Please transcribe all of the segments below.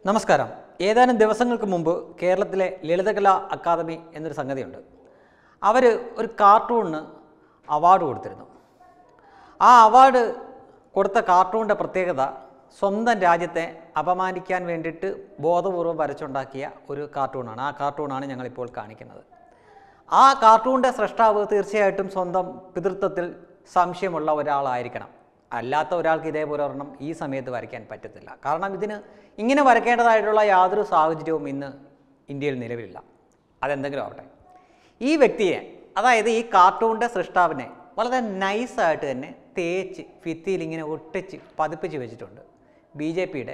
നമസ്കാരം ഏതാനും ദിവസങ്ങൾക്ക് മുമ്പ് കേരളത്തിലെ ലളിതകലാ അക്കാദമി എന്നൊരു സംഗതിയുണ്ട് അവർ ഒരു കാർട്ടൂണിന് അവാർഡ് കൊടുത്തിരുന്നു ആ അവാർഡ് കൊടുത്ത കാർട്ടൂണിൻ്റെ പ്രത്യേകത സ്വന്തം രാജ്യത്തെ അപമാനിക്കാൻ വേണ്ടിയിട്ട് ബോധപൂർവം വരച്ചുണ്ടാക്കിയ ഒരു കാർട്ടൂണാണ് ആ കാർട്ടൂണാണ് ഞങ്ങളിപ്പോൾ കാണിക്കുന്നത് ആ കാർട്ടൂണിൻ്റെ സൃഷ്ടാവ് തീർച്ചയായിട്ടും സ്വന്തം പിതൃത്വത്തിൽ സംശയമുള്ള ഒരാളായിരിക്കണം അല്ലാത്ത ഒരാൾക്ക് ഇതേപോലെ ഒരെണ്ണം ഈ സമയത്ത് വരയ്ക്കാൻ പറ്റത്തില്ല കാരണം ഇതിന് ഇങ്ങനെ വരയ്ക്കേണ്ടതായിട്ടുള്ള യാതൊരു സാഹചര്യവും ഇന്ന് ഇന്ത്യയിൽ നിലവിലില്ല അതെന്തെങ്കിലും ആവട്ടെ ഈ വ്യക്തിയെ അതായത് ഈ കാർട്ടൂണിൻ്റെ സൃഷ്ടാവിനെ വളരെ നൈസായിട്ട് തന്നെ തേച്ച് ഭിത്തിയിൽ ഇങ്ങനെ ഒട്ടിച്ച് പതിപ്പിച്ച് വെച്ചിട്ടുണ്ട് ബി ജെ പിയുടെ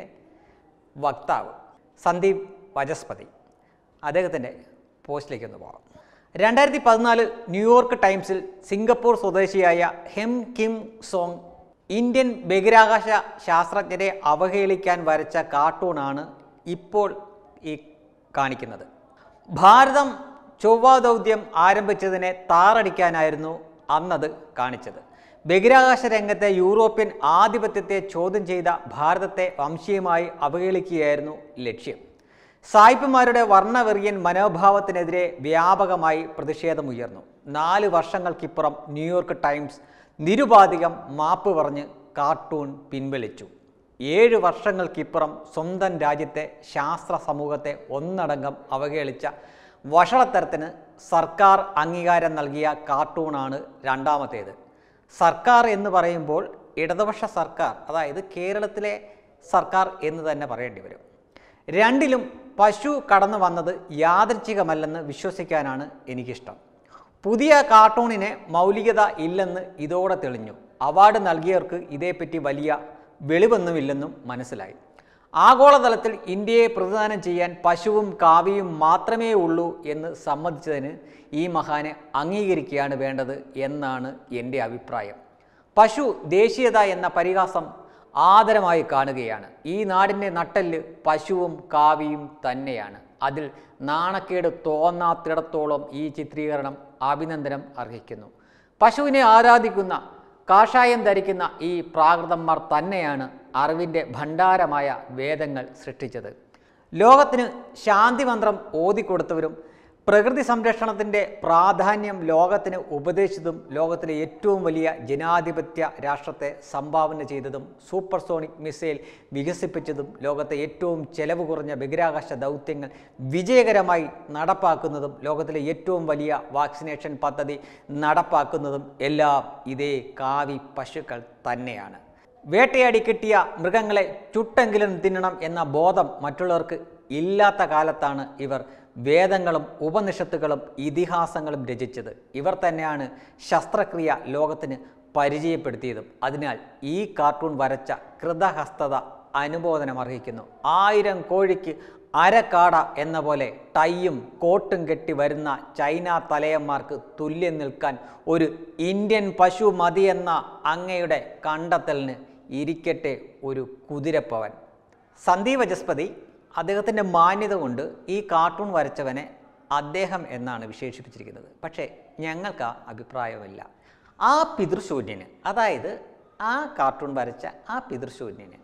വക്താവ് സന്ദീപ് വചസ്പതി അദ്ദേഹത്തിൻ്റെ പോസ്റ്റിലേക്ക് ഒന്ന് പോകാം രണ്ടായിരത്തി പതിനാല് ന്യൂയോർക്ക് ടൈംസിൽ സിംഗപ്പൂർ സ്വദേശിയായ ഹെം കിം സോങ് ഇന്ത്യൻ ബഹിരാകാശ ശാസ്ത്രജ്ഞരെ അവഹേളിക്കാൻ വരച്ച കാർട്ടൂണാണ് ഇപ്പോൾ ഈ കാണിക്കുന്നത് ഭാരതം ചൊവ്വാ ദൗത്യം ആരംഭിച്ചതിനെ താറടിക്കാനായിരുന്നു അന്നത് കാണിച്ചത് ബഹിരാകാശ രംഗത്തെ യൂറോപ്യൻ ആധിപത്യത്തെ ചോദ്യം ചെയ്ത ഭാരതത്തെ വംശീയമായി അവഹേളിക്കുകയായിരുന്നു ലക്ഷ്യം സായിപ്പുമാരുടെ വർണ്ണവെറിയൻ മനോഭാവത്തിനെതിരെ വ്യാപകമായി പ്രതിഷേധമുയർന്നു നാല് വർഷങ്ങൾക്കിപ്പുറം ന്യൂയോർക്ക് ടൈംസ് നിരുപാധികം മാപ്പ് പറഞ്ഞ് കാർട്ടൂൺ പിൻവലിച്ചു ഏഴ് വർഷങ്ങൾക്കിപ്പുറം സ്വന്തം രാജ്യത്തെ ശാസ്ത്ര സമൂഹത്തെ ഒന്നടങ്കം അവഹേളിച്ച വഷളത്തരത്തിന് സർക്കാർ അംഗീകാരം നൽകിയ കാർട്ടൂണാണ് രണ്ടാമത്തേത് സർക്കാർ എന്ന് പറയുമ്പോൾ ഇടതുപക്ഷ സർക്കാർ അതായത് കേരളത്തിലെ സർക്കാർ എന്ന് തന്നെ പറയേണ്ടി വരും രണ്ടിലും പശു കടന്നു വന്നത് യാദൃച്ഛികമല്ലെന്ന് വിശ്വസിക്കാനാണ് എനിക്കിഷ്ടം പുതിയ കാർട്ടൂണിന് മൗലികത ഇല്ലെന്ന് ഇതോടെ തെളിഞ്ഞു അവാർഡ് നൽകിയവർക്ക് ഇതേപ്പറ്റി വലിയ വെളിവൊന്നുമില്ലെന്നും മനസ്സിലായി ആഗോളതലത്തിൽ ഇന്ത്യയെ പ്രതിദാനം ചെയ്യാൻ പശുവും കാവിയും മാത്രമേ ഉള്ളൂ എന്ന് സമ്മതിച്ചതിന് ഈ മഹാനെ അംഗീകരിക്കുകയാണ് വേണ്ടത് എന്നാണ് എൻ്റെ അഭിപ്രായം പശു ദേശീയത എന്ന പരിഹാസം ആദരമായി കാണുകയാണ് ഈ നാടിൻ്റെ നട്ടെല്ല് പശുവും കാവിയും തന്നെയാണ് അതിൽ നാണക്കേട് തോന്നാത്തിടത്തോളം ഈ ചിത്രീകരണം അഭിനന്ദനം അർഹിക്കുന്നു പശുവിനെ ആരാധിക്കുന്ന കാഷായം ധരിക്കുന്ന ഈ പ്രാകൃതന്മാർ തന്നെയാണ് അറിവിൻ്റെ ഭണ്ഡാരമായ വേദങ്ങൾ സൃഷ്ടിച്ചത് ലോകത്തിന് ശാന്തി മന്ത്രം ഓതിക്കൊടുത്തവരും പ്രകൃതി സംരക്ഷണത്തിൻ്റെ പ്രാധാന്യം ലോകത്തിന് ഉപദേശിച്ചതും ലോകത്തിലെ ഏറ്റവും വലിയ ജനാധിപത്യ രാഷ്ട്രത്തെ സംഭാവന ചെയ്തതും സൂപ്പർസോണിക് മിസൈൽ വികസിപ്പിച്ചതും ലോകത്തെ ഏറ്റവും ചെലവ് കുറഞ്ഞ ബഹിരാകാശ ദൗത്യങ്ങൾ വിജയകരമായി നടപ്പാക്കുന്നതും ലോകത്തിലെ ഏറ്റവും വലിയ വാക്സിനേഷൻ പദ്ധതി നടപ്പാക്കുന്നതും എല്ലാം ഇതേ കാവി പശുക്കൾ തന്നെയാണ് വേട്ടയാടി കിട്ടിയ മൃഗങ്ങളെ ചുട്ടെങ്കിലും തിന്നണം എന്ന ബോധം മറ്റുള്ളവർക്ക് ഇല്ലാത്ത കാലത്താണ് ഇവർ വേദങ്ങളും ഉപനിഷത്തുകളും ഇതിഹാസങ്ങളും രചിച്ചത് ഇവർ തന്നെയാണ് ശസ്ത്രക്രിയ ലോകത്തിന് പരിചയപ്പെടുത്തിയതും അതിനാൽ ഈ കാർട്ടൂൺ വരച്ച കൃതഹസ്തത അനുമോദനം അർഹിക്കുന്നു ആയിരം കോഴിക്ക് അരക്കാട എന്ന പോലെ ടൈയും കോട്ടും കെട്ടി വരുന്ന ചൈന തലയന്മാർക്ക് തുല്യം നിൽക്കാൻ ഒരു ഇന്ത്യൻ പശു മതിയെന്ന അങ്ങയുടെ കണ്ടെത്തലിന് ഇരിക്കട്ടെ ഒരു കുതിരപ്പവൻ സന്ദീപ് വചസ്പതി അദ്ദേഹത്തിൻ്റെ മാന്യത കൊണ്ട് ഈ കാർട്ടൂൺ വരച്ചവനെ അദ്ദേഹം എന്നാണ് വിശേഷിപ്പിച്ചിരിക്കുന്നത് പക്ഷേ ഞങ്ങൾക്ക് ആ അഭിപ്രായമില്ല ആ പിതൃശൂന്യന് അതായത് ആ കാർട്ടൂൺ വരച്ച ആ പിതൃശൂന്യന്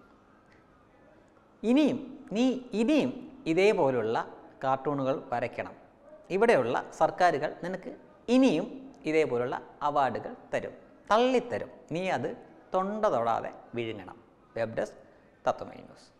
ഇനിയും നീ ഇനിയും ഇതേപോലുള്ള കാർട്ടൂണുകൾ വരയ്ക്കണം ഇവിടെയുള്ള സർക്കാരുകൾ നിനക്ക് ഇനിയും ഇതേപോലുള്ള അവാർഡുകൾ തരും തള്ളിത്തരും നീ അത് തൊണ്ട തൊടാതെ വിഴുങ്ങണം വെബ് ഡെസ്ക് തത്വമൈ ന്യൂസ്